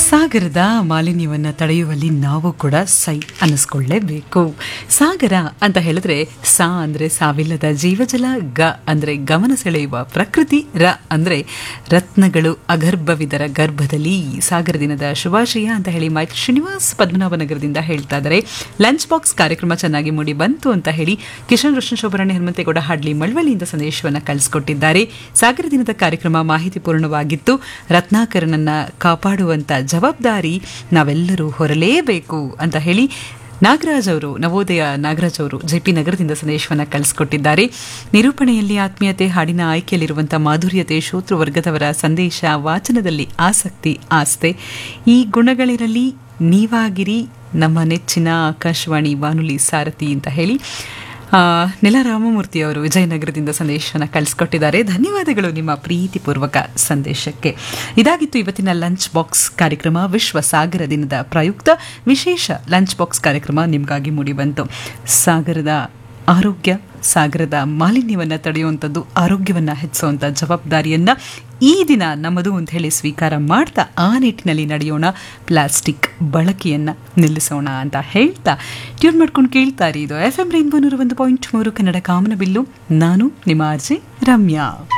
ಸಾಗರದ ಮಾಲಿನ್ಯವನ್ನು ತಡೆಯುವಲ್ಲಿ ನಾವು ಕೂಡ ಸೈ ಅನ್ನಿಸ್ಕೊಳ್ಳೇಬೇಕು ಸಾಗರ ಅಂತ ಹೇಳಿದ್ರೆ ಸಾ ಅಂದ್ರೆ ಸಾವಿಲ್ಲದ ಜೀವಜಲ ಗ ಅಂದ್ರೆ ಗಮನ ಸೆಳೆಯುವ ಪ್ರಕೃತಿ ರ ಅಂದ್ರೆ ರತ್ನಗಳು ಅಗರ್ಭವಿದರ ಗರ್ಭದಲ್ಲಿ ಸಾಗರ ದಿನದ ಶುಭಾಶಯ ಅಂತ ಹೇಳಿ ಮೈಕ್ ಶ್ರೀನಿವಾಸ್ ಪದ್ಮನಾಭನಗರದಿಂದ ಹೇಳ್ತಾ ಇದ್ದಾರೆ ಲಂಚ್ ಬಾಕ್ಸ್ ಕಾರ್ಯಕ್ರಮ ಚೆನ್ನಾಗಿ ಮೂಡಿ ಬಂತು ಅಂತ ಹೇಳಿ ಕಿಶನ್ ರೋಷನ್ ಶೋಭರಾಣಿ ಹನುಮಂತೇಗೌಡ ಹಾಡ್ಲಿ ಮಳವಳ್ಳಿಯಿಂದ ಸಂದೇಶವನ್ನು ಕಳಿಸ್ಕೊಟ್ಟಿದ್ದಾರೆ ಸಾಗರ ದಿನದ ಕಾರ್ಯಕ್ರಮ ಮಾಹಿತಿಪೂರ್ಣವಾಗಿತ್ತು ರತ್ನಾಕರನನ್ನ ಕಾಪಾಡುವಂತ ಜವಾಬ್ದಾರಿ ನಾವೆಲ್ಲರೂ ಹೊರಲೇಬೇಕು ಅಂತ ಹೇಳಿ ನಾಗರಾಜ್ ಅವರು ನವೋದಯ ನಾಗರಾಜ್ ಅವರು ಜೆಪಿ ನಗರದಿಂದ ಸಂದೇಶವನ್ನು ಕಳಿಸ್ಕೊಟ್ಟಿದ್ದಾರೆ ನಿರೂಪಣೆಯಲ್ಲಿ ಆತ್ಮೀಯತೆ ಹಾಡಿನ ಆಯ್ಕೆಯಲ್ಲಿರುವಂಥ ಮಾಧುರ್ಯತೆ ಶೋತೃವರ್ಗದವರ ಸಂದೇಶ ವಾಚನದಲ್ಲಿ ಆಸಕ್ತಿ ಆಸ್ತೆ ಈ ಗುಣಗಳಿರಲಿ ನೀವಾಗಿರಿ ನಮ್ಮ ನೆಚ್ಚಿನ ಆಕಾಶವಾಣಿ ಬಾನುಲಿ ಸಾರಥಿ ಅಂತ ಹೇಳಿ ಆ, ನೆಲ ರಾಮಮೂರ್ತಿ ಅವರು ವಿಜಯನಗರದಿಂದ ಸಂದೇಶವನ್ನು ಕಳಿಸ್ಕೊಟ್ಟಿದ್ದಾರೆ ಧನ್ಯವಾದಗಳು ನಿಮ್ಮ ಪ್ರೀತಿಪೂರ್ವಕ ಸಂದೇಶಕ್ಕೆ ಇದಾಗಿತ್ತು ಇವತ್ತಿನ ಲಂಚ್ ಬಾಕ್ಸ್ ಕಾರ್ಯಕ್ರಮ ವಿಶ್ವ ಸಾಗರ ದಿನದ ಪ್ರಯುಕ್ತ ವಿಶೇಷ ಲಂಚ್ ಬಾಕ್ಸ್ ಕಾರ್ಯಕ್ರಮ ನಿಮಗಾಗಿ ಮೂಡಿಬಂತು ಸಾಗರದ ಆರೋಗ್ಯ ಸಾಗರದ ಮಾಲಿನ್ಯವನ್ನು ತಡೆಯುವಂಥದ್ದು ಆರೋಗ್ಯವನ್ನು ಹೆಚ್ಚಿಸುವಂಥ ಜವಾಬ್ದಾರಿಯನ್ನು ಈ ದಿನ ನಮ್ಮದು ಅಂತ ಹೇಳಿ ಸ್ವೀಕಾರ ಮಾಡ್ತಾ ಆ ನಿಟ್ಟಿನಲ್ಲಿ ನಡೆಯೋಣ ಪ್ಲಾಸ್ಟಿಕ್ ಬಳಕೆಯನ್ನು ನಿಲ್ಲಿಸೋಣ ಅಂತ ಹೇಳ್ತಾ ಟ್ಯೂನ್ ಮಾಡ್ಕೊಂಡು ಕೇಳ್ತಾರೆ ಇದು ಎಫ್ ಎಂ ರೈನ್ಬೋ ನೂರ ಒಂದು ಪಾಯಿಂಟ್ ಮೂರು ಕನ್ನಡ ಕಾಮನಬಿಲ್ಲು ನಾನು ನಿಮ್ಮ ಆರ್ಜೆ ರಮ್ಯಾ